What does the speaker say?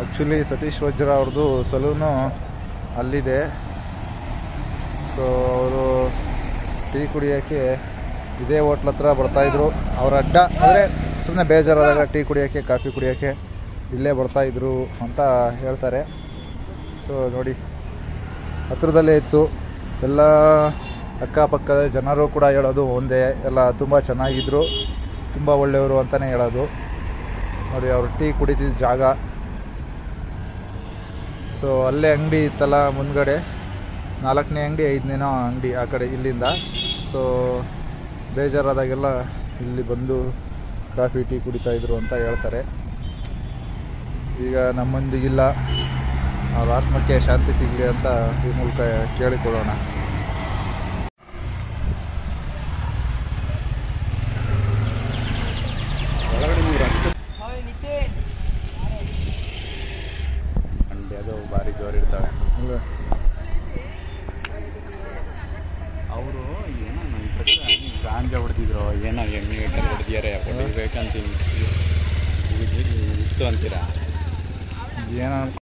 actually Satish ವಜ್ರ ಅವ್ರದ್ದು saloon ಅಲ್ಲಿದೆ ಸೊ ಅವರು ಟೀ ಕುಡಿಯೋಕ್ಕೆ ಇದೇ ಹೋಟ್ಲ್ ಹತ್ರ ಬರ್ತಾಯಿದ್ರು ಅವ್ರ ಅಡ್ಡ ಅಂದರೆ ಸುಮ್ಮನೆ ಬೇಜಾರಾದಾಗ ಟೀ ಕುಡಿಯೋಕ್ಕೆ ಕಾಫಿ ಕುಡಿಯೋಕ್ಕೆ ಇಲ್ಲೇ ಬರ್ತಾಯಿದ್ರು ಅಂತ ಹೇಳ್ತಾರೆ ಸೊ ನೋಡಿ ಹತ್ರದಲ್ಲೇ ಇತ್ತು ಎಲ್ಲ ಅಕ್ಕಪಕ್ಕದ ಜನರು ಕೂಡ ಹೇಳೋದು ಒಂದೇ ಎಲ್ಲ ತುಂಬ ಚೆನ್ನಾಗಿದ್ರು ತುಂಬ ಒಳ್ಳೆಯವರು ಅಂತಲೇ ಹೇಳೋದು ನೋಡಿ ಅವ್ರು ಟೀ ಕುಡಿತಿದ್ದ ಜಾಗ ಸೊ ಅಲ್ಲೇ ಅಂಗಡಿ ಇತ್ತಲ್ಲ ಮುಂದ್ಗಡೆ ನಾಲ್ಕನೇ ಅಂಗಡಿ ಐದನೇನೋ ಅಂಗಡಿ ಆ ಕಡೆ ಇಲ್ಲಿಂದ ಸೊ ಬೇಜಾರಾದಾಗೆಲ್ಲ ಇಲ್ಲಿ ಬಂದು ಕಾಫಿ ಟೀ ಕುಡಿತಾ ಇದ್ರು ಅಂತ ಹೇಳ್ತಾರೆ ಈಗ ನಮ್ಮೊಂದಿಗಿಲ್ಲ ಅವ್ರ ಆತ್ಮಕ್ಕೆ ಶಾಂತಿ ಸಿಗಲಿ ಅಂತ ಈ ಮೂಲಕ ಕೇಳಿಕೊಳ್ಳೋಣ ಒಳಗಡೆ ನೀವು ರಕ್ತ ಅಂಡೆ ಅದು ಭಾರಿ ಜೋರು ಇರ್ತವೆ ಅವರು ಏನೋ ನನ್ನ ಪ್ರಕಾರ ಗಾಂಜಾ ಹೊಡೆದಿದ್ರು ಏನೋ ಎಣ್ಣೆ ಇಟ್ಟಲ್ಲಿ ಹೊಡೆದಿದ್ದಾರೆ ಹೊಡಿಬೇಕಂತೀನಿ ಇತ್ತು ಅಂತೀರಾ ಏನೋ